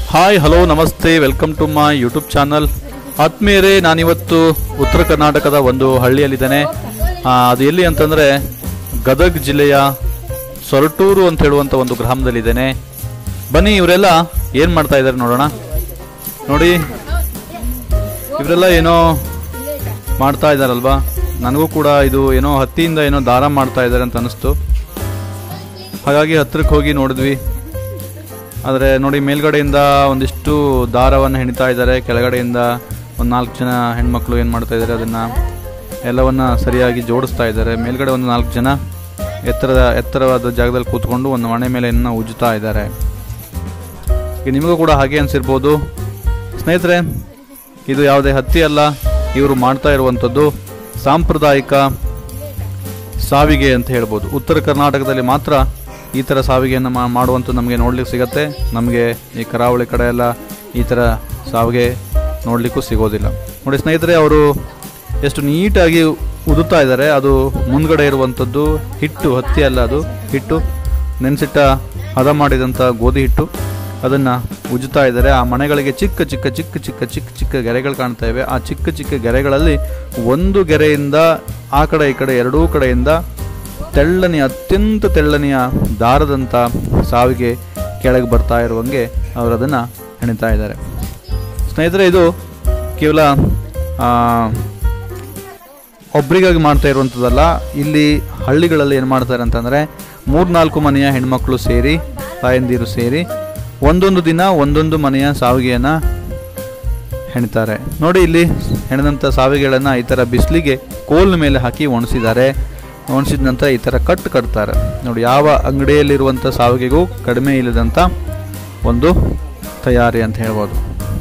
hi hello ನಮಸ್ತೆ welcome to my YouTube channel ಆತ್ಮೀಯರೇ ನಾನಿವತ್ತು ಉತ್ತರ ಕರ್ನಾಟಕದ ಒಂದು ಹಳ್ಳಿಯಲ್ಲಿದ್ದೇನೆ ಆ, ಅದು ಎಲ್ಲಿ ಅಂತಂದರೆ ಗದಗ್ ಜಿಲ್ಲೆಯ ಸೊರಟೂರು ಅಂತ ಹೇಳುವಂಥ ಒಂದು ಗ್ರಾಮದಲ್ಲಿದ್ದೇನೆ ಬನ್ನಿ ಇವರೆಲ್ಲ ಏನು ಮಾಡ್ತಾ ಇದ್ದಾರೆ ನೋಡೋಣ ನೋಡಿ ಇವರೆಲ್ಲ ಏನೋ ಮಾಡ್ತಾ ಇದ್ದಾರಲ್ವಾ ನನಗೂ ಕೂಡ ಇದು ಏನೋ ಹತ್ತಿಯಿಂದ ಏನೋ ದಾರ ಮಾಡ್ತಾ ಇದ್ದಾರೆ ಅಂತ ಅನಿಸ್ತು ಹಾಗಾಗಿ ಹತ್ರಕ್ಕೆ ಹೋಗಿ ನೋಡಿದ್ವಿ ಆದರೆ ನೋಡಿ ಮೇಲ್ಗಡೆಯಿಂದ ಒಂದಿಷ್ಟು ದಾರವನ್ನು ಹೆಣಿತಾ ಇದ್ದಾರೆ ಕೆಳಗಡೆಯಿಂದ ಒಂದು ನಾಲ್ಕು ಜನ ಹೆಣ್ಮಕ್ಳು ಏನು ಮಾಡ್ತಾ ಇದ್ದಾರೆ ಅದನ್ನು ಎಲ್ಲವನ್ನ ಸರಿಯಾಗಿ ಜೋಡಿಸ್ತಾ ಇದ್ದಾರೆ ಮೇಲ್ಗಡೆ ಒಂದು ನಾಲ್ಕು ಜನ ಎತ್ತರದ ಎತ್ತರವಾದ ಜಾಗದಲ್ಲಿ ಕೂತ್ಕೊಂಡು ಒಂದು ಮನೆ ಮೇಲೆ ಇನ್ನು ಉಜ್ಜುತ್ತಾ ಇದ್ದಾರೆ ಈಗ ನಿಮಗೂ ಕೂಡ ಹಾಗೆ ಅನಿಸಿರ್ಬೋದು ಸ್ನೇಹಿತರೆ ಇದು ಯಾವುದೇ ಹತ್ತಿ ಅಲ್ಲ ಇವರು ಮಾಡ್ತಾ ಇರುವಂಥದ್ದು ಸಾಂಪ್ರದಾಯಿಕ ಸಾವಿಗೆ ಅಂತ ಹೇಳ್ಬೋದು ಉತ್ತರ ಕರ್ನಾಟಕದಲ್ಲಿ ಮಾತ್ರ ಈ ಥರ ಸಾವಿಗೆಯನ್ನು ಮಾ ಮಾಡುವಂಥದ್ದು ನಮಗೆ ನೋಡ್ಲಿಕ್ಕೆ ಸಿಗತ್ತೆ ನಮಗೆ ಈ ಕರಾವಳಿ ಕಡೆ ಎಲ್ಲ ಈ ಥರ ಸಾವಿಗೆ ನೋಡಲಿಕ್ಕೂ ಸಿಗೋದಿಲ್ಲ ನೋಡಿ ಸ್ನೇಹಿತರೆ ಅವರು ಎಷ್ಟು ನೀಟಾಗಿ ಉದುತ್ತಾ ಇದ್ದಾರೆ ಅದು ಮುಂದ್ಗಡೆ ಇರುವಂಥದ್ದು ಹಿಟ್ಟು ಹತ್ತಿ ಅಲ್ಲ ಅದು ಹಿಟ್ಟು ನೆನೆಸಿಟ್ಟ ಹದ ಮಾಡಿದಂಥ ಗೋಧಿ ಹಿಟ್ಟು ಅದನ್ನು ಉಜ್ಜುತ್ತಾ ಇದ್ದಾರೆ ಆ ಮನೆಗಳಿಗೆ ಚಿಕ್ಕ ಚಿಕ್ಕ ಚಿಕ್ಕ ಚಿಕ್ಕ ಚಿಕ್ಕ ಚಿಕ್ಕ ಗೆರೆಗಳು ಕಾಣ್ತಾ ಇವೆ ಆ ಚಿಕ್ಕ ಚಿಕ್ಕ ಗೆರೆಗಳಲ್ಲಿ ಒಂದು ಗೆರೆಯಿಂದ ಆ ಕಡೆ ಈ ಕಡೆ ಎರಡೂ ಕಡೆಯಿಂದ ತೆಳ್ಳನೆಯ ಅತ್ಯಂತ ತೆಳ್ಳನೆಯ ದಾರದಂಥ ಸಾವಿಗೆ ಕೆಳಗೆ ಬರ್ತಾ ಇರುವಂಗೆ ಅವರು ಅದನ್ನು ಹೆಣಿತಾ ಇದ್ದಾರೆ ಸ್ನೇಹಿತರೆ ಇದು ಕೇವಲ ಆ, ಒಬ್ರಿಗಾಗಿ ಮಾಡ್ತಾ ಇರುವಂಥದ್ದಲ್ಲ ಇಲ್ಲಿ ಹಳ್ಳಿಗಳಲ್ಲಿ ಏನು ಮಾಡ್ತಾರೆ ಅಂತಂದರೆ ಮೂರ್ನಾಲ್ಕು ಮನೆಯ ಹೆಣ್ಮಕ್ಳು ಸೇರಿ ತಾಯಂದಿರು ಸೇರಿ ಒಂದೊಂದು ದಿನ ಒಂದೊಂದು ಮನೆಯ ಸಾವಿಗೆಯನ್ನು ಹೆಣಿತಾರೆ ನೋಡಿ ಇಲ್ಲಿ ಹೆಣದಂಥ ಸಾವಿಗೆಗಳನ್ನು ಈ ಥರ ಬಿಸಿಲಿಗೆ ಕೋಲ್ ಮೇಲೆ ಹಾಕಿ ಒಣಸಿದ್ದಾರೆ ಒಣಸಿದ ನಂತರ ಈ ಥರ ಕಟ್ ಕಟ್ತಾರೆ ನೋಡಿ ಯಾವ ಅಂಗಡಿಯಲ್ಲಿರುವಂಥ ಸಾವಿಗೆಗೂ ಕಡಿಮೆ ಇಲ್ಲದಂಥ ಒಂದು ತಯಾರಿ ಅಂತ ಹೇಳ್ಬೋದು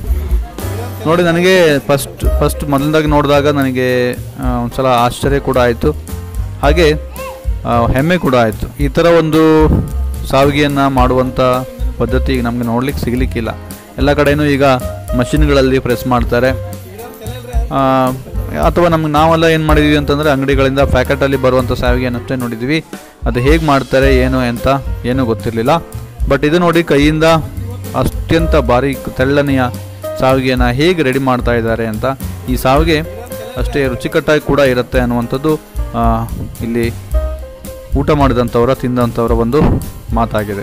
ನೋಡಿ ನನಗೆ ಫಸ್ಟ್ ಫಸ್ಟ್ ಮೊದಲದಾಗಿ ನೋಡಿದಾಗ ನನಗೆ ಆ, ಒಂದ್ಸಲ ಆಶ್ಚರ್ಯ ಕೂಡ ಆಯಿತು ಹಾಗೆ ಆ, ಹೆಮ್ಮೆ ಕೂಡ ಆಯಿತು ಈ ಥರ ಒಂದು ಸಾವಿಗೆಯನ್ನು ಮಾಡುವಂಥ ಪದ್ಧತಿ ಈಗ ನಮಗೆ ನೋಡ್ಲಿಕ್ಕೆ ಸಿಗಲಿಕ್ಕಿಲ್ಲ ಎಲ್ಲ ಕಡೆನೂ ಈಗ ಮಷಿನ್ಗಳಲ್ಲಿ ಪ್ರೆಸ್ ಮಾಡ್ತಾರೆ ಆ, ಅಥವಾ ನಮ್ಗೆ ನಾವೆಲ್ಲ ಏನು ಮಾಡಿದ್ವಿ ಅಂತಂದರೆ ಅಂಗಡಿಗಳಿಂದ ಪ್ಯಾಕೆಟಲ್ಲಿ ಬರುವಂಥ ಸಾವಿಗೆಯನ್ನಷ್ಟೇ ನೋಡಿದ್ವಿ ಅದು ಹೇಗೆ ಮಾಡ್ತಾರೆ ಏನು ಅಂತ ಏನೂ ಗೊತ್ತಿರಲಿಲ್ಲ ಬಟ್ ಇದು ನೋಡಿ ಕೈಯಿಂದ ಅತ್ಯಂತ ಬಾರೀಕ್ ತೆಳ್ಳನೆಯ ಸಾವಿಗೆಯನ್ನು ಹೇಗೆ ರೆಡಿ ಮಾಡ್ತಾ ಇದ್ದಾರೆ ಅಂತ ಈ ಸಾವಿಗೆ ಅಷ್ಟೇ ರುಚಿಕಟ್ಟಾಗಿ ಕೂಡ ಇರುತ್ತೆ ಅನ್ನುವಂಥದ್ದು ಆ, ಇಲ್ಲಿ ಊಟ ಮಾಡಿದಂಥವರ ತಿಂದಂಥವರ ಒಂದು ಮಾತಾಗಿದೆ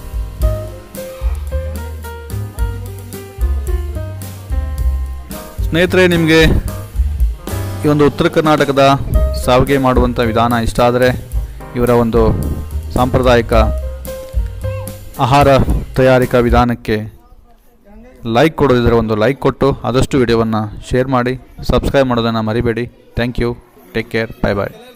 ಸ್ನೇಹಿತರೆ ನಿಮಗೆ ಈ ಒಂದು ಉತ್ತರ ಕರ್ನಾಟಕದ ಸಾವಿಗೆ ಮಾಡುವಂಥ ವಿಧಾನ ಇಷ್ಟ ಆದರೆ ಇವರ ಒಂದು ಸಾಂಪ್ರದಾಯಿಕ ಆಹಾರ ತಯಾರಿಕಾ ವಿಧಾನಕ್ಕೆ ಲೈಕ್ ಕೊಡೋದಿದ್ರೆ ಒಂದು ಲೈಕ್ ಕೊಟ್ಟು ಆದಷ್ಟು ವಿಡಿಯೋವನ್ನು ಶೇರ್ ಮಾಡಿ ಸಬ್ಸ್ಕ್ರೈಬ್ ಮಾಡೋದನ್ನು ಮರಿಬೇಡಿ thank you take care bye bye